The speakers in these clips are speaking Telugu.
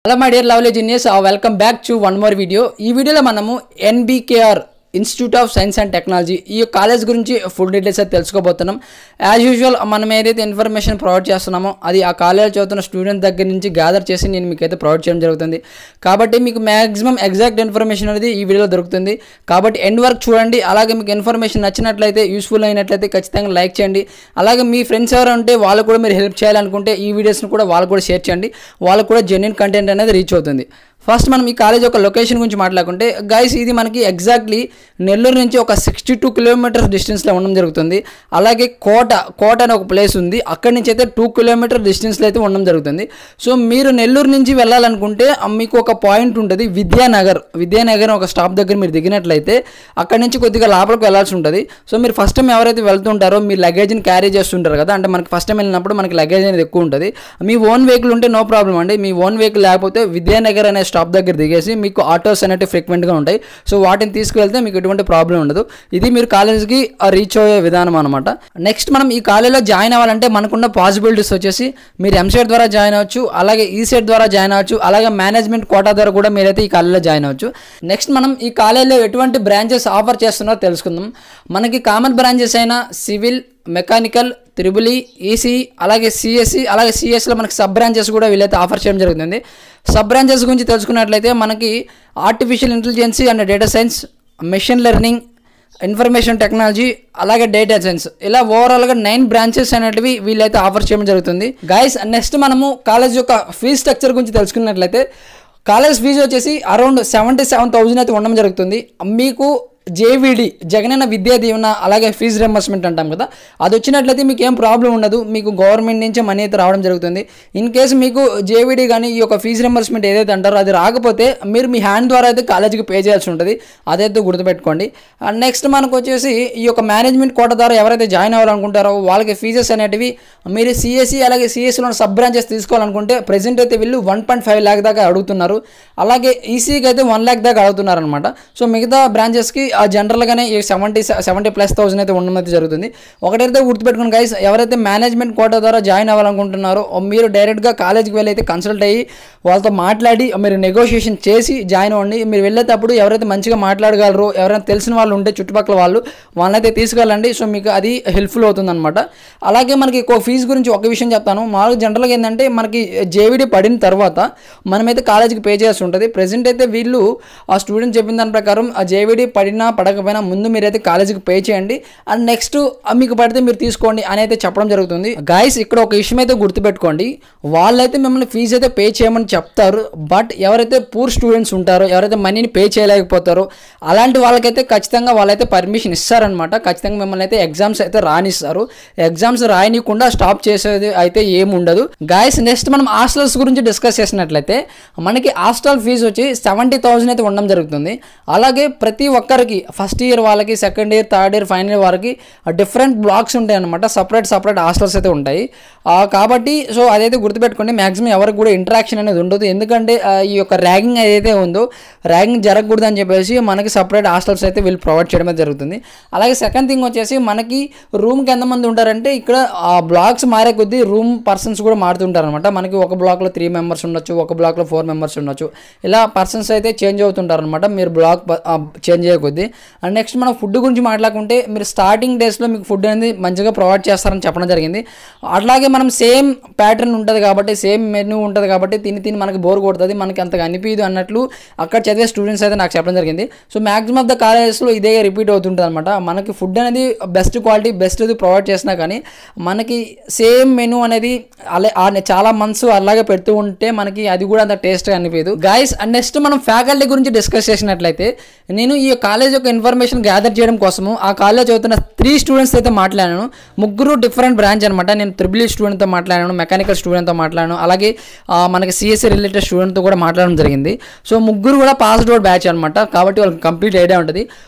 hello my dear lovely genius welcome back to one more video ఈ వీడియోలో మనము NBKR institute of science and technology ఈ కాలేజ్ గురించి ఫుల్ డీటెయిల్స్ అయితే తెలుసుకోబోతున్నాం యాజ్ యూజువల్ మనం ఏదైతే ఇన్ఫర్మేషన్ ప్రొవైడ్ చేస్తున్నామో అది ఆ కాలేజ్ చదువుతున్న స్టూడెంట్ దగ్గర నుంచి గ్యాదర్ చేసి నేను మీకు అయితే ప్రొవైడ్ చేయడం జరుగుతుంది కాబట్టి మీకు మ్యాక్సిమం ఎగ్జాక్ట్ ఇన్ఫర్మేషన్ అనేది ఈ వీడియోలో దొరుకుతుంది కాబట్టి ఎండ్ వరకు చూడండి అలాగే మీకు ఇన్ఫర్మేషన్ నచ్చినట్లయితే యూస్ఫుల్ అయినట్లయితే ఖచ్చితంగా లైక్ చేయండి అలాగే మీ ఫ్రెండ్స్ ఎవరు ఉంటే వాళ్ళు కూడా మీరు హెల్ప్ చేయాలనుకుంటే ఈ వీడియోస్ని కూడా వాళ్ళు కూడా షేర్ చేయండి వాళ్ళకు కూడా జెన్యున్ కంటెంట్ అనేది రీచ్ అవుతుంది ఫస్ట్ మనం ఈ కాలేజ్ యొక్క లొకేషన్ గురించి మాట్లాడుకుంటే గైస్ ఇది మనకి ఎగ్జాక్ట్లీ నెల్లూరు నుంచి ఒక సిక్స్టీ టూ కిలోమీటర్స్ డిస్టెన్స్లో ఉండడం జరుగుతుంది అలాగే కోట కోట అనే ఒక ప్లేస్ ఉంది అక్కడి నుంచి అయితే టూ కిలోమీటర్ డిస్టెన్స్లో అయితే ఉండడం జరుగుతుంది సో మీరు నెల్లూరు నుంచి వెళ్ళాలనుకుంటే ఆ మీకు ఒక పాయింట్ ఉంటుంది విద్యానగర్ విద్యానగర్ ఒక స్టాప్ దగ్గర మీరు దిగినట్లయితే అక్కడి నుంచి కొద్దిగా లోపలికి వెళ్ళాల్సి ఉంటుంది సో మీరు ఫస్ట్ టైం ఎవరైతే వెళ్తుంటారో మీ లగేజ్ని క్యారీ చేస్తుంటారు కదా అంటే మనకి ఫస్ట్ టైం వెళ్ళినప్పుడు మనకి లగేజ్ అనేది ఎక్కువ ఉంటుంది మీ ఓన్ వెహికల్ ఉంటే నో ప్రాబ్లం అండి మీ ఓన్ వెహికల్ లేకపోతే విద్యానగర్ అనే స్టాప్ దగ్గర దిగేసి మీకు ఆటోస్ అనేవి ఫ్రీక్వెంట్గా ఉంటాయి సో వాటిని తీసుకువెళ్తే మీకు ఎటువంటి ప్రాబ్లం ఉండదు ఇది మీరు కాలేజ్కి రీచ్ అయ్యే విధానం అనమాట నెక్స్ట్ మనం ఈ కాలేజ్లో జాయిన్ అవ్వాలంటే మనకున్న పాసిబిలిటీస్ వచ్చేసి మీరు ఎంసెట్ ద్వారా జాయిన్ అవ్వచ్చు అలాగే ఈ సెట్ ద్వారా జాయిన్ అవ్వచ్చు అలాగే మేనేజ్మెంట్ కోటా ద్వారా కూడా మీరైతే ఈ కాలేజ్లో జాయిన్ అవ్వచ్చు నెక్స్ట్ మనం ఈ కాలేజ్లో ఎటువంటి బ్రాంచెస్ ఆఫర్ చేస్తున్నారో తెలుసుకుందాం మనకి కామన్ బ్రాంచెస్ అయిన సివిల్ మెకానికల్ త్రిబులి ఈసీ అలాగే సిఎస్సి అలాగే సిఎస్లో మనకి సబ్ బ్రాంచెస్ కూడా వీళ్ళైతే ఆఫర్ చేయడం జరుగుతుంది సబ్ బ్రాంచెస్ గురించి తెలుసుకున్నట్లయితే మనకి artificial intelligence and data science machine learning information technology అలాగే డేటా సైన్స్ ఇలా ఓవరాల్గా నైన్ బ్రాంచెస్ అనేటివి వీళ్ళైతే ఆఫర్ చేయడం జరుగుతుంది గైస్ నెక్స్ట్ మనము కాలేజ్ యొక్క ఫీజ్ స్ట్రక్చర్ గురించి తెలుసుకున్నట్లయితే కాలేజ్ ఫీజు వచ్చేసి అరౌండ్ సెవెంటీ సెవెన్ థౌజండ్ అయితే ఉండడం జరుగుతుంది మీకు జేవిడి జగనన్న విద్యా దీవెన అలాగే ఫీజు రింబర్స్మెంట్ అంటాం కదా అది వచ్చినట్లయితే మీకు ఏం ప్రాబ్లం ఉండదు మీకు గవర్నమెంట్ నుంచి మనీ అయితే రావడం జరుగుతుంది ఇన్ కేసు మీకు జేవిడి కానీ ఈ యొక్క ఫీజు రింబర్స్మెంట్ ఏదైతే అంటారో అది రాకపోతే మీరు మీ హ్యాండ్ ద్వారా అయితే కాలేజీకి పే చేయాల్సి ఉంటుంది అదైతే గుర్తుపెట్టుకోండి అండ్ నెక్స్ట్ మనకు వచ్చేసి ఈ యొక్క మేనేజ్మెంట్ కోట ద్వారా ఎవరైతే జాయిన్ అవ్వాలనుకుంటారో వాళ్ళకి ఫీజెస్ అనేటివి మీరు సిఎస్సి అలాగే సిఎస్సిలో సబ్ బ్రాంచెస్ తీసుకోవాలనుకుంటే ప్రెసెంట్ అయితే వీళ్ళు వన్ పాయింట్ ఫైవ్ ల్యాక్ దాకా అడుగుతున్నారు అలాగే ఈసీకి అయితే వన్ ల్యాక్ దాకా అడుగుతున్నారు అనమాట సో మిగతా బ్రాంచెస్కి ఆ జనరల్గానే ఈ సెవెంటీ సెవెంటీ ప్లస్ థౌసండ్ అయితే ఉండడం అయితే జరుగుతుంది ఒకటైతే గుర్తుపెట్టుకుని గైస్ ఎవరైతే మేనేజ్మెంట్ కోటా ద్వారా జాయిన్ అవ్వాలనుకుంటున్నారో మీరు డైరెక్ట్గా కాలేజ్కి వెళ్ళి అయితే కన్సల్ట్ అయ్యి వాళ్ళతో మాట్లాడి మీరు నెగోషియేషన్ చేసి జాయిన్ అవ్వండి మీరు వెళ్ళేటప్పుడు ఎవరైతే మంచిగా మాట్లాడగలరో ఎవరైనా తెలిసిన వాళ్ళు ఉంటే చుట్టుపక్కల వాళ్ళు వాళ్ళనైతే తీసుకెళ్ళండి సో మీకు అది హెల్ప్ఫుల్ అవుతుంది అనమాట అలాగే మనకి ఒక ఫీజు గురించి ఒక విషయం చెప్తాను మామూలుగా జనరల్గా ఏంటంటే మనకి జేవిడి పడిన తర్వాత మనమైతే కాలేజీకి పే చేయాల్సి ఉంటుంది ప్రెసెంట్ అయితే వీళ్ళు ఆ స్టూడెంట్ చెప్పిన దాని ప్రకారం ఆ జేవిడి పడినా పడకపోయినా ముందు మీరైతే కాలేజీకి పే చేయండి అండ్ నెక్స్ట్ మీకు పడితే మీరు తీసుకోండి అని అయితే చెప్పడం జరుగుతుంది గాయస్ ఇక్కడ ఒక విషయం అయితే గుర్తుపెట్టుకోండి వాళ్ళైతే మిమ్మల్ని ఫీజు అయితే పే చేయమని చెప్తారు బట్ ఎవరైతే పూర్ స్టూడెంట్స్ ఉంటారో ఎవరైతే మనీని పే చేయలేకపోతారో అలాంటి వాళ్ళకైతే ఖచ్చితంగా వాళ్ళైతే పర్మిషన్ ఇస్తారనమాట ఖచ్చితంగా మిమ్మల్ని అయితే ఎగ్జామ్స్ అయితే రానిస్తారు ఎగ్జామ్స్ రాయనీయకుండా స్టాప్ చేసేది అయితే ఏమి ఉండదు గాయస్ నెక్స్ట్ మనం హాస్టల్స్ గురించి డిస్కస్ చేసినట్లయితే మనకి హాస్టల్ ఫీజు వచ్చి సెవెంటీ థౌసండ్ అయితే ఉండడం జరుగుతుంది అలాగే ప్రతి ఒక్కరికి ఫస్ట్ ఇయర్ వాళ్ళకి second year third year final year వారికి డిఫరెంట్ బ్లాక్స్ ఉంటాయి అనమాట సపరేట్ సపరేట్ హాస్టల్స్ అయితే ఉంటాయి ఆ, కాబట్టి సో అదైతే గుర్తుపెట్టుకోండి మాక్సిమం ఎవరికి కూడా ఇంటరాక్షన్ అనేది ఉండదు ఎందుకంటే ఆ, ఈ యొక్క ర్యాగింగ్ ఏదైతే ఉందో ర్యాగింగ్ జరగకూడదు అని చెప్పేసి మనకి సపరేట్ హాస్టల్స్ అయితే వీళ్ళు ప్రొవైడ్ చేయడం అయితే జరుగుతుంది అలాగే సెకండ్ థింగ్ వచ్చేసి మనకి రూమ్కి ఎంతమంది ఉంటారంటే ఇక్కడ ఆ బ్లాక్స్ మారే కొద్దీ రూమ్ పర్సన్స్ కూడా మారుతుంటారు అనమాట మనకి ఒక బ్లాక్లో త్రీ మెంబర్స్ ఉండొచ్చు ఒక బ్లాక్లో ఫోర్ మెంబర్స్ ఉండొచ్చు ఇలా పర్సన్స్ అయితే చేంజ్ అవుతుంటారు అనమాట మీరు బ్లాక్ చేంజ్ అయ్యే కొద్దీ అండ్ నెక్స్ట్ మనం ఫుడ్ గురించి మాట్లాడుకుంటే మీరు స్టార్టింగ్ డేస్లో మీకు ఫుడ్ అనేది మంచిగా ప్రొవైడ్ చేస్తారని చెప్పడం జరిగింది అట్లాగే మనం సేమ్ ప్యాటర్న్ ఉంటుంది కాబట్టి సేమ్ మెనూ ఉంటుంది కాబట్టి తిని తిని మనకి బోర్ కొడుతుంది మనకి అంతగా అనిపించదు అన్నట్లు అక్కడ చదివే స్టూడెంట్స్ అయితే నాకు చెప్పడం జరిగింది సో మాక్సిమం ఆఫ్ ద కాలేజెస్లో ఇదే రిపీట్ అవుతుంటుంది అనమాట మనకి ఫుడ్ అనేది బెస్ట్ క్వాలిటీ బెస్ట్ ప్రొవైడ్ చేసినా కానీ మనకి సేమ్ మెనూ అనేది అలా ఆ చాలా మంత్స్ అలాగే పెడుతూ ఉంటే మనకి అది కూడా అంత టేస్ట్గా అనిపించదు గైస్ అండ్ నెక్స్ట్ మనం ఫ్యాకల్టీ గురించి డిస్కస్ చేసినట్లయితే నేను ఈ కాలేజ్ యొక్క ఇన్ఫర్మేషన్ గ్యాదర్ చేయడం కోసము ఆ కాలేజ్ చదువుతున్న త్రీ స్టూడెంట్స్ అయితే మాట్లాడాను ముగ్గురు డిఫరెంట్ బ్రాంచ్ అనమాట నేను త్రిబుల్ స్టూడెంట్తో మాట్లాడాను మెకానికల్ స్టూడెంట్తో మాట్లాడాను అలాగే ఆ, మనకి సిఎస్సి రిలేటెడ్ స్టూడెంట్తో కూడా మాట్లాడడం జరిగింది సో ముగ్గురు కూడా పాస్డ్ అవుట్ బ్యాచ్ అనమాట కాబట్టి వాళ్ళకి కంప్లీట్ ఐడియా ఉంటుంది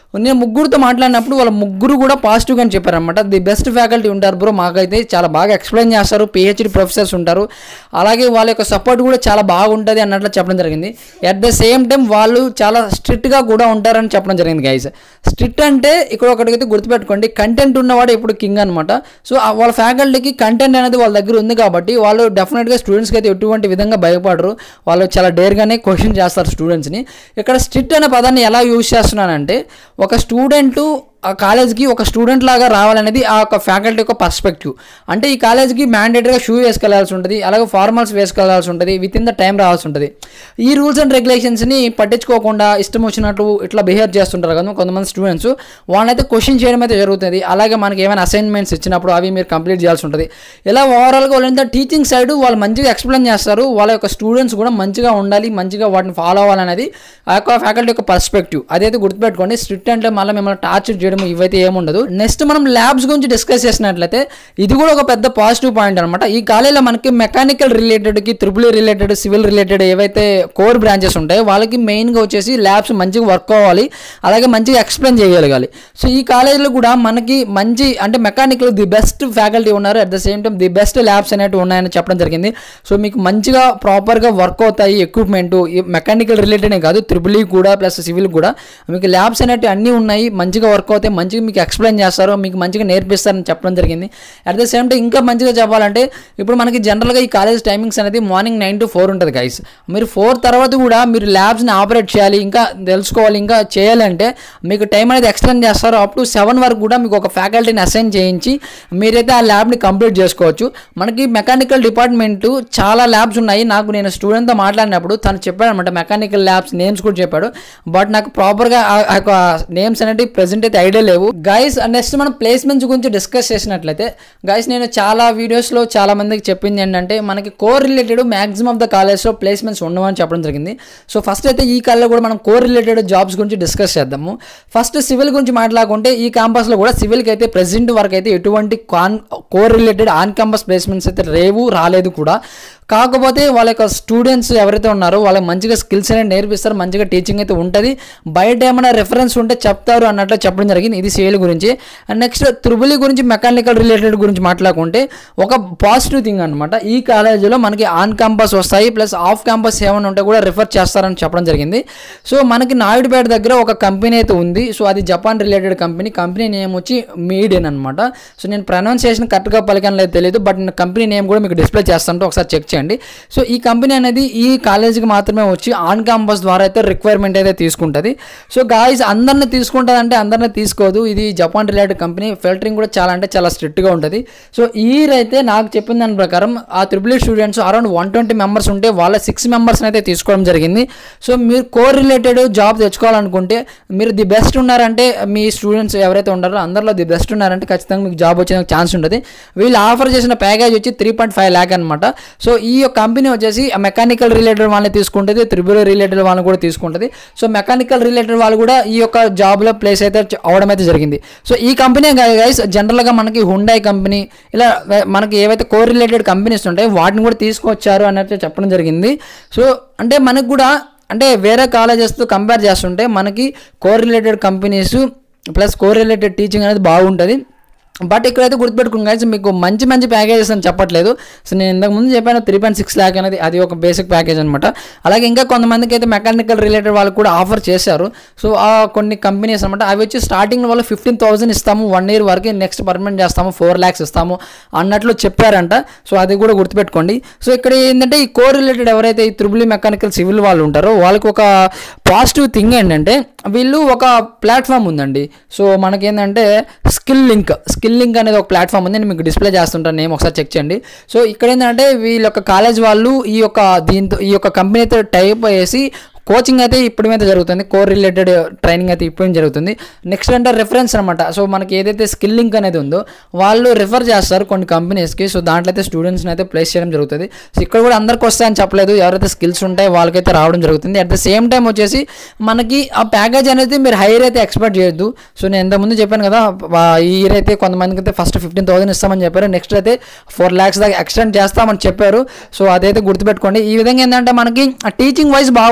నేను ముగ్గురుతో మాట్లాడినప్పుడు వాళ్ళ ముగ్గురు కూడా పాజిటివ్గా అని చెప్పారనమాట ది బెస్ట్ ఫ్యాకల్టీ ఉంటారు బ్రో మాకైతే చాలా బాగా ఎక్స్ప్లెయిన్ చేస్తారు పిహెచ్డి ప్రొఫెసర్స్ ఉంటారు అలాగే వాళ్ళ యొక్క సపోర్ట్ కూడా చాలా బాగుంటుంది అన్నట్లు చెప్పడం జరిగింది అట్ ద సేమ్ టైం వాళ్ళు చాలా స్ట్రిక్ట్గా కూడా ఉంటారని చెప్పడం జరిగింది గైస్ స్ట్రిక్ట్ అంటే ఇక్కడ ఒకటికైతే గుర్తుపెట్టుకోండి కంటెంట్ ఉన్నవాడు ఇప్పుడు కింగ్ అనమాట సో ఆ వాళ్ళ ఫ్యాకల్టీకి కంటెంట్ అనేది వాళ్ళ దగ్గర ఉంది కాబట్టి వాళ్ళు డెఫినెట్గా స్టూడెంట్స్కి అయితే ఎటువంటి విధంగా భయపడరు వాళ్ళు చాలా డేర్గానే క్వశ్చన్ చేస్తారు స్టూడెంట్స్ని ఇక్కడ స్ట్రిక్ట్ అనే పదాన్ని ఎలా యూజ్ చేస్తున్నానంటే ఒక స్టూడెంట్ ఆ కాలేజ్కి ఒక స్టూడెంట్ లాగా రావాలనేది ఆ యొక్క ఫ్యాకల్టీ యొక్క పర్స్పెక్టివ్ అంటే ఈ కాలేజ్కి మ్యాండేటరీగా షూ వేసుకెళ్లాల్సి ఉంటుంది అలాగే ఫార్మల్స్ వేసుకెళ్లాల్సి ఉంటుంది విత్ ఇన్ ద టైం రావాల్సి ఉంటుంది ఈ రూల్స్ అండ్ రెగ్యులేషన్స్ని పట్టించుకోకుండా ఇష్టం వచ్చినట్టు ఇట్లా బిహేవ్ చేస్తుంటారు కదా కొంతమంది స్టూడెంట్స్ వాళ్ళనైతే క్వశ్చన్ చేయడం అయితే జరుగుతుంది అలాగే మనకి ఏమైనా అసైన్మెంట్స్ ఇచ్చినప్పుడు అవి మీరు కంప్లీట్ చేయాల్సి ఉంటుంది ఇలా ఓవరాల్గా వాళ్ళంతా టీచింగ్ సైడ్ వాళ్ళు మంచిగా ఎక్స్ప్లెయిన్ చేస్తారు వాళ్ళ యొక్క స్టూడెంట్స్ కూడా మంచిగా ఉండాలి మంచిగా వాటిని ఫాలో అవ్వాలనేది ఆ యొక్క ఫ్యాకల్టీ యొక్క పర్స్పెక్టివ్ అదైతే గుర్తుపెట్టుకోండి స్ట్రిక్ట్ అంటే మళ్ళీ మిమ్మల్ని టార్చర్ చేయడం ఇవైతే ఏముండదు నెక్స్ట్ మనం ల్యాబ్స్ గురించి డిస్కస్ చేసినట్లయితే ఇది కూడా ఒక పెద్ద పాజిటివ్ పాయింట్ అనమాట ఈ కాలేజీలో మనకి మెకానికల్ రిలేటెడ్కి త్రిపుల్ రిలేటెడ్ సివిల్ రిలేటెడ్ ఏవైతే కోర్ బ్రాంచెస్ ఉంటాయో వాళ్ళకి మెయిన్గా వచ్చేసి ల్యాబ్స్ మంచిగా వర్క్ అవ్వాలి అలాగే మంచిగా ఎక్స్ప్లెయిన్ చేయగలగాలి సో ఈ కాలేజీలో కూడా మనకి మంచి అంటే మెకానికల్ ది బెస్ట్ ఫ్యాకల్టీ ఉన్నారు at the same time the best labs అనేవి ఉన్నాయని చెప్పడం జరిగింది సో మీకు మంచిగా ప్రాపర్గా వర్క్ అవుతాయి ఎక్విప్మెంట్ మెకానికల్ రిలేటెడే కాదు త్రిపుల్ కూడా ప్లస్ సివిల్ కూడా మీకు ల్యాబ్స్ అనేవి అన్నీ ఉన్నాయి మంచిగా వర్క్ అవుతాయి మంచిగా మీకు ఎక్స్ప్లెయిన్ చేస్తారు మీకు మంచిగా నేర్పిస్తారని చెప్పడం జరిగింది అట్ ద సేమ్ టైం ఇంకా మంచిగా చెప్పాలంటే ఇప్పుడు మనకి జనరల్గా ఈ కాలేజ్ టైమింగ్స్ అనేది మార్నింగ్ నైన్ టు ఫోర్ ఉంటుంది గైస్ మీరు ఫోర్ తర్వాత కూడా మీరు ల్యాబ్స్ని ఆపరేట్ చేయాలి ఇంకా తెలుసుకోవాలి ఇంకా చేయాలంటే మీకు టైం అనేది ఎక్స్టెండ్ చేస్తారు అప్ టు సెవెన్ వరకు కూడా మీకు ఒక ఫ్యాకల్టీని అసైన్ చేయించి మీరైతే ఆ ల్యాబ్ని కంప్లీట్ చేసుకోవచ్చు మనకి మెకానికల్ డిపార్ట్మెంట్ చాలా ల్యాబ్స్ ఉన్నాయి నాకు నేను స్టూడెంట్తో మాట్లాడినప్పుడు తను చెప్పాడు అనమాట మెకానికల్ ల్యాబ్స్ నేమ్స్ కూడా చెప్పాడు బట్ నాకు ప్రాపర్గా ఆ యొక్క నేమ్స్ అనేవి ప్రెసెంట్ అయితే ఐడియా లేవు గైస్ నెక్స్ట్ మనం ప్లేస్మెంట్స్ గురించి డిస్కస్ చేసినట్లయితే గైస్ నేను చాలా వీడియోస్లో చాలా మందికి చెప్పింది ఏంటంటే మనకి core related maximum of the కాలేజ్లో ప్లేస్మెంట్స్ ఉండవని చెప్పడం జరిగింది సో ఫస్ట్ అయితే ఈ కాలేజ్లో కూడా మనం కోర్ రిలేటెడ్ జాబ్స్ గురించి డిస్కస్ చేద్దాము ఫస్ట్ సివిల్ గురించి మాట్లాడుకుంటే ఈ క్యాంపస్లో కూడా సివిల్కి అయితే ప్రెసెంట్ వరకు అయితే ఎటువంటి కాన్ core related on campus placements అయితే రేవు రాలేదు కూడా కాకపోతే వాళ్ళ యొక్క స్టూడెంట్స్ ఎవరైతే ఉన్నారో వాళ్ళకి మంచిగా స్కిల్స్ అనేది నేర్పిస్తారు మంచిగా టీచింగ్ అయితే ఉంటుంది బయట ఏమైనా రెఫరెన్స్ ఉంటే చెప్తారు అన్నట్లు చెప్పడం జరిగింది ఇది సేల్ గురించి అండ్ నెక్స్ట్ త్రిబులి గురించి మెకానికల్ రిలేటెడ్ గురించి మాట్లాడుకుంటే ఒక పాజిటివ్ థింగ్ అనమాట ఈ కాలేజీలో మనకి ఆన్ క్యాంపస్ వస్తాయి ప్లస్ ఆఫ్ క్యాంపస్ ఏమైనా ఉంటే కూడా రిఫర్ చేస్తారని చెప్పడం జరిగింది సో మనకి నాయుడుపేట దగ్గర ఒక కంపెనీ అయితే ఉంది సో అది Japan related company company name వచ్చి మీడియన్ అనమాట సో నేను ప్రొనౌన్సియేషన్ కరెక్ట్గా పలికని లేదు తెలియదు బట్ నేను కంపెనీ నేమ్ కూడా మీకు డిస్ప్లే చేస్తాను ఒకసారి చెక్ చేయండి సో ఈ కంపెనీ అనేది ఈ కాలేజీకి మాత్రమే వచ్చి ఆన్ క్యాంపస్ ద్వారా అయితే రిక్వైర్మెంట్ అయితే తీసుకుంటుంది సో గాయస్ అందరిని తీసుకుంటుంది అంటే అందరిని తీసుకోదు ఇది జపాన్ రిలేటెడ్ కంపెనీ ఫిల్టరింగ్ కూడా చాలా అంటే చాలా స్ట్రిక్ట్గా ఉంటుంది సో ఈ ఇయర్ అయితే నాకు చెప్పిన దాని ప్రకారం ఆ triple students around one twenty members ఉంటే వాళ్ళ సిక్స్ మెంబర్స్ని అయితే తీసుకోవడం జరిగింది సో మీరు కోర్ రిలేటెడ్ జాబ్ తెచ్చుకోవాలనుకుంటే మీరు ది బెస్ట్ ఉన్నారంటే మీ స్టూడెంట్స్ ఎవరైతే ఉన్నారో అందరిలో ది బెస్ట్ ఉన్నారంటే ఖచ్చితంగా మీకు జాబ్ వచ్చే ఛాన్స్ ఉంటుంది వీళ్ళు ఆఫర్ చేసిన ప్యాకేజ్ వచ్చి త్రీ పాయింట్ ఫైవ్ ల్యాక్ అనమాట సో ఈ యొక్క కంపెనీ వచ్చేసి మెకానికల్ రిలేటెడ్ వాళ్ళని తీసుకుంటుంది త్రిబుల్ రిలేటెడ్ వాళ్ళని కూడా తీసుకుంటుంది సో మెకానికల్ రిలేటెడ్ వాళ్ళు కూడా ఈ యొక్క జాబ్లో ప్లేస్ అయితే అవడం అయితే జరిగింది సో ఈ కంపెనీ గైస్ జనరల్గా మనకి హుండాయ్ కంపెనీ ఇలా మనకి ఏవైతే కోర్ రిలేటెడ్ కంపెనీస్ ఉంటాయో వాటిని కూడా తీసుకొచ్చారు అన్నట్టు చెప్పడం జరిగింది సో అంటే మనకు కూడా అంటే వేరే కాలేజెస్తో కంపేర్ చేస్తుంటే మనకి core related companies plus core related teaching అనేది బాగుంటుంది బట్ ఇక్కడైతే గుర్తుపెట్టుకుని guys మీకు మంచి మంచి ప్యాకేజెస్ అని చెప్పట్లేదు సో నేను ఇంతకు ముందు చెప్పాను త్రీ పాయింట్ సిక్స్ ల్యాక్ అనేది అది ఒక బేసిక్ ప్యాకేజ్ అనమాట అలాగే ఇంకా కొంతమందికి అయితే మెకానికల్ రిలేటెడ్ వాళ్ళకి కూడా ఆఫర్ చేశారు సో ఆ కొన్ని కంపెనీస్ అనమాట అవి వచ్చి స్టార్టింగ్ వాళ్ళు ఫిఫ్టీన్ థౌసండ్ ఇస్తాము వన్ ఇయర్ వరకు నెక్స్ట్ పర్మనెంట్ చేస్తాము ఫోర్ ల్యాక్స్ ఇస్తాము అన్నట్లు చెప్పారంట సో అది కూడా గుర్తుపెట్టుకోండి సో ఇక్కడ ఏంటంటే ఈ కోర్ రిలేటెడ్ ఎవరైతే ఈ త్రిబుల్ మెకానికల్ సివిల్ వాళ్ళు ఉంటారో వాళ్ళకి ఒక పాజిటివ్ థింగ్ ఏంటంటే వీళ్ళు ఒక ప్లాట్ఫామ్ ఉందండి సో మనకేంటంటే స్కిల్ లింక్ స్కిల్ లింక్ అనేది ఒక ప్లాట్ఫామ్ ఉంది నేను మీకు డిస్ప్లే చేస్తుంటాను నేమ్ ఒకసారి చెక్ చేయండి సో ఇక్కడ ఏంటంటే వీళ్ళ యొక్క కాలేజ్ వాళ్ళు ఈ యొక్క దీంతో ఈ యొక్క కంపెనీతో టైప్ వేసి కోచింగ్ అయితే ఇప్పుడు మీద జరుగుతుంది కోర్ రిలేటెడ్ ట్రైనింగ్ అయితే ఇప్పుడు జరుగుతుంది నెక్స్ట్ అంటే రెఫరెన్స్ అనమాట సో మనకి ఏదైతే స్కిల్ లింక్ అనేది ఉందో వాళ్ళు రిఫర్ చేస్తారు కొన్ని కంపెనీస్కి సో దాంట్లో అయితే స్టూడెంట్స్ని అయితే ప్లేస్ చేయడం జరుగుతుంది సో ఇక్కడ కూడా అందరికి వస్తాయని చెప్పలేదు ఎవరైతే స్కిల్స్ ఉంటాయో వాళ్ళకైతే రావడం జరుగుతుంది అట్ ద సేమ్ టైం వచ్చేసి మనకి ఆ ప్యాకేజ్ అనేది మీరు హైర్ అయితే ఎక్స్పెక్ట్ చేయొద్దు సో నేను ఇంతకుముందు చెప్పాను కదా వా- ఈ ఇయర్ అయితే కొంతమందికి అయితే ఫస్ట్ ఫిఫ్టీన్ థౌసండ్ ఇస్తామని చెప్పారు నెక్స్ట్ అయితే ఫోర్ ల్యాక్స్ దాకా ఎక్స్టెండ్ చేస్తామని చెప్పారు సో అదైతే గుర్తుపెట్టుకోండి ఈ విధంగా ఏంటంటే మనకి టీచింగ్ వైజ్ బాగుంటుంది ప్లేస్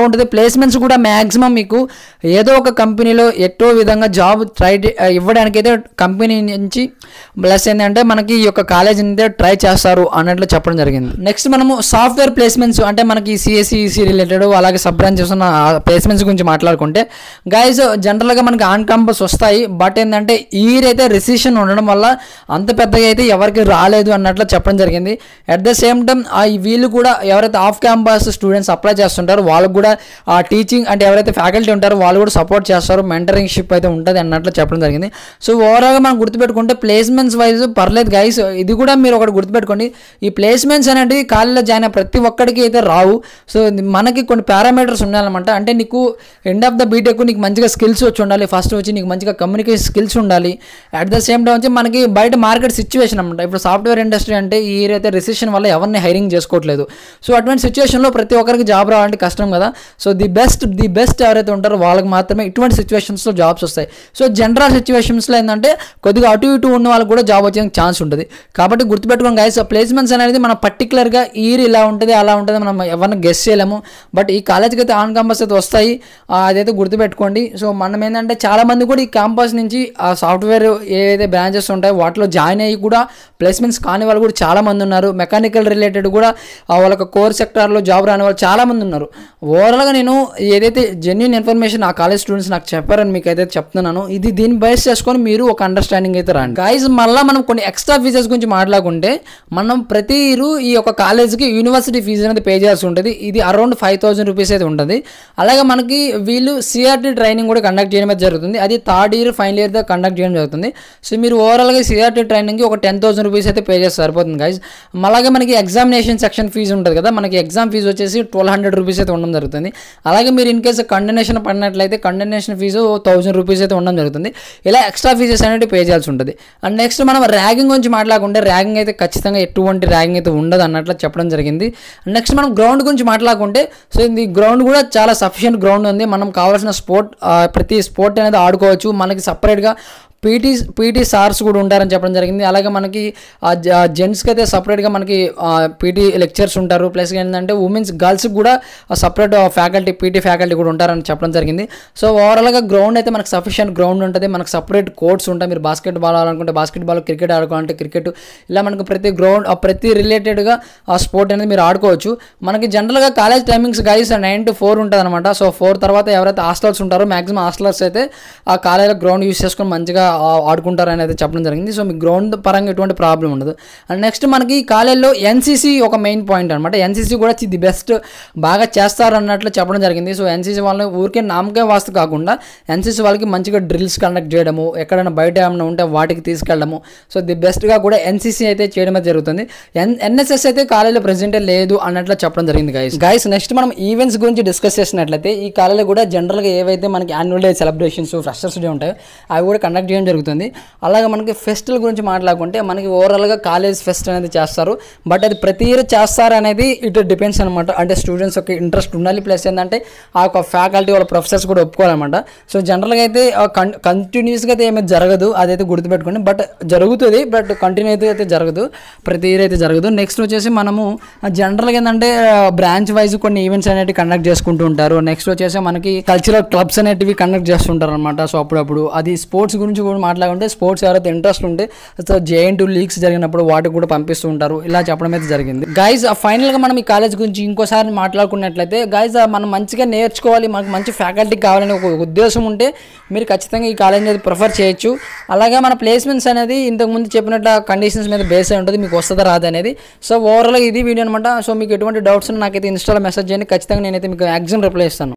ప్లేస్మెంట్స్ కూడా మ్యాక్సిమం మీకు ఏదో ఒక కంపెనీలో ఎట్టో విధంగా జాబ్ ట్రై ఇవ్వడానికి అయితే కంపెనీ నుంచి ప్లస్ ఏంటంటే మనకి ఈ యొక్క కాలేజ్ అయితే ట్రై చేస్తారు అన్నట్లు చెప్పడం జరిగింది నెక్స్ట్ మనము సాఫ్ట్వేర్ ప్లేస్మెంట్స్ అంటే మనకి సిఎస్సి రిలేటెడ్ అలాగే సబ్ బ్రాంచెస్ ఉన్న ప్లేస్మెంట్స్ గురించి మాట్లాడుకుంటే గైస్ జనరల్గా మనకి ఆన్ క్యాంపస్ వస్తాయి బట్ ఏంటంటే ఇయర్ అయితే రిసిషన్ ఉండడం వల్ల అంత పెద్దగా అయితే ఎవరికి రాలేదు అన్నట్లు చెప్పడం జరిగింది అట్ ద సేమ్ టైం వీళ్ళు కూడా ఎవరైతే ఆఫ్ క్యాంపస్ స్టూడెంట్స్ అప్లై చేస్తుంటారో వాళ్ళకు కూడా ఆ టీచింగ్ అంటే ఎవరైతే ఫ్యాకల్టీ ఉంటారో వాళ్ళు కూడా సపోర్ట్ చేస్తారు మెంటరింగ్ షిప్ అయితే ఉంటుంది అన్నట్లు చెప్పడం జరిగింది సో ఓవరాల్గా మనం గుర్తుపెట్టుకుంటే ప్లేస్మెంట్స్ వైజ్ పర్లేదు గైస్ ఇది కూడా మీరు ఒకటి గుర్తుపెట్టుకోండి ఈ ప్లేస్మెంట్స్ అనేటివి కాలేజీలో జాయిన్ అయిన ప్రతి ఒక్కడికి అయితే రావు సో ఇది మనకి కొన్ని పారామీటర్స్ ఉండాలన్నమాట అంటే నీకు ఎండ్ ఆఫ్ ద బీటెక్ నీకు మంచిగా స్కిల్స్ వచ్చి ఉండాలి ఫస్ట్ వచ్చి నీకు మంచిగా కమ్యూనికేషన్ స్కిల్స్ ఉండాలి అట్ ద సేమ్ టైం వచ్చి మనకి బయట మార్కెట్ సిచ్యువేషన్ అనమాట ఇప్పుడు సాఫ్ట్వేర్ ఇండస్ట్రీ అంటే ఈ అయితే రిసెషన్ వల్ల ఎవరిని హైరింగ్ చేసుకోవట్లేదు సో అటువంటి సిచ్యువేషన్లో ప్రతి ఒక్కరికి జాబ్ రావాలంటే కష్టం కదా so the best the best ఎవరైతే ఉంటారో వాళ్ళకి మాత్రమే ఇటువంటి సిచ్యువేషన్స్లో జాబ్స్ వస్తాయి సో జనరల్ సిచ్యువేషన్స్లో ఏంటంటే కొద్దిగా అటు ఇటు ఉన్న వాళ్ళకి కూడా జాబ్ వచ్చే ఛాన్స్ ఉంటుంది కాబట్టి గుర్తుపెట్టుకోండి గైస్ ప్లేస్మెంట్స్ అనేది మనం పర్టికులర్గా ఈర్ ఇలా ఉంటుంది అలా ఉంటుంది మనం ఎవరిని గెస్ చేయలేము బట్ ఈ కాలేజ్కి అయితే ఆన్ క్యాంపస్ అయితే వస్తాయి ఆ, అదైతే గుర్తుపెట్టుకోండి సో మనం ఏంటంటే చాలా మంది కూడా ఈ క్యాంపస్ నుంచి ఆ సాఫ్ట్వేర్ ఏదైతే బ్రాంచెస్ ఉంటాయో వాటిలో జాయిన్ అయ్యి కూడా ప్లేస్మెంట్స్ కాని వాళ్ళు కూడా చాలా మంది ఉన్నారు మెకానికల్ రిలేటెడ్ కూడా ఆ, వాళ్ళకి కోర్ సెక్టార్లో జాబ్ రాని వాళ్ళు చాలా మంది ఉన్నారు ఓవరాల్గా నేను ఏదైతే జెన్యున్ ఇన్ఫర్మేషన్ ఆ కాలేజ్ స్టూడెంట్స్ నాకు చెప్పారని మీకు అయితే చెప్తున్నాను ఇది దీన్ని బేస్ చేసుకొని మీరు ఒక అండర్స్టాండింగ్ అయితే రండి గైజ్ మళ్ళీ మనం కొన్ని ఎక్స్ట్రా ఫీజెస్ గురించి మాట్లాడుకుంటే మనం ప్రతి ఇయర్ ఈ యొక్క కాలేజ్కి యూనివర్సిటీ ఫీజు అనేది పే చేయాల్సి ఉంటుంది ఇది అరౌండ్ ఫైవ్ థౌసండ్ రూపీస్ అయితే ఉంటుంది అలాగే మనకి వీళ్ళు సిఆర్టీ ట్రైనింగ్ కూడా కండక్ట్ చేయడం అయితే జరుగుతుంది అది థర్డ్ ఇయర్ ఫైనల్ ఇయర్ దా కండక్ట్ చేయడం జరుగుతుంది సో మీరు ఓవరాల్గా సిఆర్టీ ట్రైనింగ్కి ఒక టెన్ థౌసండ్ రూపీస్ అయితే పే చేస్తే సరిపోతుంది గైజ్ అలాగే మనకి ఎగ్జామినేషన్ సెక్షన్ ఫీజు ఉంటుంది కదా మనకి ఎగ్జామ్ ఫీజు వచ్చేసి ట్వెల్వ్ హండ్రెడ్ రూపీస్ అయితే ఉండడం జరుగుతుంది అలాగే మీరు ఇన్ కేసు కండనేషన్ పడినట్లయితే కండనేషన్ ఫీజు థౌసండ్ రూపీస్ అయితే ఉండడం జరుగుతుంది ఇలా ఎక్స్ట్రా ఫీజెస్ అనేవి పే చేయాల్సి ఉంటుంది అండ్ నెక్స్ట్ మనం ర్యాగింగ్ గురించి మాట్లాడుకుంటే ర్యాగింగ్ అయితే ఖచ్చితంగా ఎటువంటి ర్యాగింగ్ అయితే ఉండదు అన్నట్లు చెప్పడం జరిగింది నెక్స్ట్ మనం గ్రౌండ్ గురించి మాట్లాడుకుంటే సో ఇది గ్రౌండ్ కూడా చాలా సఫిషియెంట్ గ్రౌండ్ ఉంది మనం కావాల్సిన స్పోర్ట్ ప్రతి స్పోర్ట్ అనేది ఆడుకోవచ్చు మనకి సపరేట్గా పీటీ పీటీ సార్స్ కూడా ఉంటారని చెప్పడం జరిగింది అలాగే మనకి జెంట్స్కి అయితే సపరేట్గా మనకి పీటీ లెక్చర్స్ ఉంటారు ప్లస్ ఏంటంటే ఉమెన్స్ గర్ల్స్కి కూడా సపరేట్ ఫ్యాకల్టీ పీటీ ఫ్యాకల్టీ కూడా ఉంటారని చెప్పడం జరిగింది సో ఓవరాల్గా గ్రౌండ్ అయితే మనకు సఫిషియెంట్ గ్రౌండ్ ఉంటుంది మనకు సపరేట్ కోర్ట్స్ ఉంటాయి మీరు బాస్కెట్ బాల్ ఆడాలనుకుంటే బాస్కెట్ బాల్ క్రికెట్ ఆడుకోవాలంటే క్రికెట్ ఇలా మనకు ప్రతి గ్రౌండ్ ప్రతి రిలేటెడ్గా ఆ స్పోర్ట్ అనేది మీరు ఆడుకోవచ్చు మనకి జనరల్గా college timings guys nine to four ఉంటుంది అనమాట సో ఫోర్ తర్వాత ఎవరైతే హాస్టల్స్ ఉంటారో మాక్సిమం హాస్టలర్స్ అయితే ఆ కాలేజ్లో గ్రౌండ్ యూస్ చేసుకొని మంచిగా ఆ- ఆడుకుంటారు అనేది చెప్పడం జరిగింది సో మీ గ్రౌండ్ పరంగా ఎటువంటి ప్రాబ్లం ఉండదు అండ్ నెక్స్ట్ మనకి ఈ కాలేజ్లో ఎన్సీసీ ఒక మెయిన్ పాయింట్ అనమాట ఎన్సీసీ కూడా ది బెస్ట్ బాగా చేస్తారు అన్నట్లు చెప్పడం జరిగింది సో ఎన్సీసీ వాళ్ళని ఊరికే నామకే వాస్తు కాకుండా ఎన్సీసీ వాళ్ళకి మంచిగా డ్రిల్స్ కండక్ట్ చేయడము ఎక్కడైనా బయట ఏమైనా ఉంటే వాటికి తీసుకెళ్ళడము సో ది బెస్ట్గా కూడా ఎన్సీసీ అయితే చేయడం అయితే జరుగుతుంది ఎన్ ఎన్ఎస్ఎస్ అయితే కాలేజీలో ప్రెసెంటే లేదు అన్నట్లు చెప్పడం జరిగింది గైస్ గైస్ నెక్స్ట్ మనం ఈవెంట్స్ గురించి డిస్కస్ చేసినట్లయితే ఈ కాలేజీలో కూడా జనరల్గా ఏవైతే మనకి annual day celebrations freshers day ఉంటాయో అవి కూడా కండక్ట్ చేయడం జరుగుతుంది అలాగే మనకి ఫెస్టివల్ గురించి మాట్లాడుకుంటే మనకి ఓవరాల్గా కాలేజ్ ఫెస్ట్ అనేది చేస్తారు బట్ అది ప్రతి ఇయర్ చేస్తారు అనేది ఇట్ డిపెండ్స్ అనమాట అంటే స్టూడెంట్స్ యొక్క ఇంట్రెస్ట్ ఉండాలి ప్లస్ ఏంటంటే ఆ యొక్క ఫ్యాకల్టీ వాళ్ళ ప్రొఫెసర్స్ కూడా ఒప్పుకోవాలన్నమాట సో జనరల్గా అయితే కంటిన్యూస్గా అయితే ఏమీ జరగదు అదైతే గుర్తుపెట్టుకోండి బట్ జరుగుతుంది బట్ కంటిన్యూ అయితే అయితే జరగదు ప్రతి ఇయర్ అయితే జరగదు నెక్స్ట్ వచ్చేసి మనము జనరల్గా ఏంటంటే బ్రాంచ్ వైజ్ కొన్ని ఈవెంట్స్ అనేవి కండక్ట్ చేసుకుంటూ ఉంటారు నెక్స్ట్ వచ్చేసి మనకి కల్చరల్ క్లబ్స్ అనేటివి కండక్ట్ చేస్తుంటారు అనమాట సో అప్పుడప్పుడు అది స్పోర్ట్స్ గురించి కూడా మాట్లాడుకుంటే స్పోర్ట్స్ ఎవరైతే ఇంట్రెస్ట్ ఉంటే సో జేఎన్ టూ లీగ్స్ జరిగినప్పుడు వాటికి కూడా పంపిస్తూ ఉంటారు ఇలా చెప్పడం అయితే జరిగింది గైజ్ ఫైనల్గా మనం ఈ కాలేజ్ గురించి ఇంకోసారి మాట్లాడుకున్నట్లయితే గైజ్ మనం మంచిగా నేర్చుకోవాలి మనకు మంచి ఫ్యాకల్టీ కావాలని ఒక ఉద్దేశం ఉంటే మీరు ఖచ్చితంగా ఈ కాలేజ్ అనేది ప్రిఫర్ చేయొచ్చు అలాగే మన ప్లేస్మెంట్స్ అనేది ఇంతకుముందు చెప్పినట్టు కండిషన్స్ మీద బేస్ అయి ఉంటుంది మీకు వస్తుందా రాదు అనేది సో ఓవరాల్గా ఇది వీడియో అనమాట సో మీకు ఎటువంటి డౌట్స్ ఉన్నా నాకైతే ఇన్స్టాలో మెసేజ్ చేయండి ఖచ్చితంగా నేనైతే మీకు మ్యాక్సిమం రిప్లై ఇస్తాను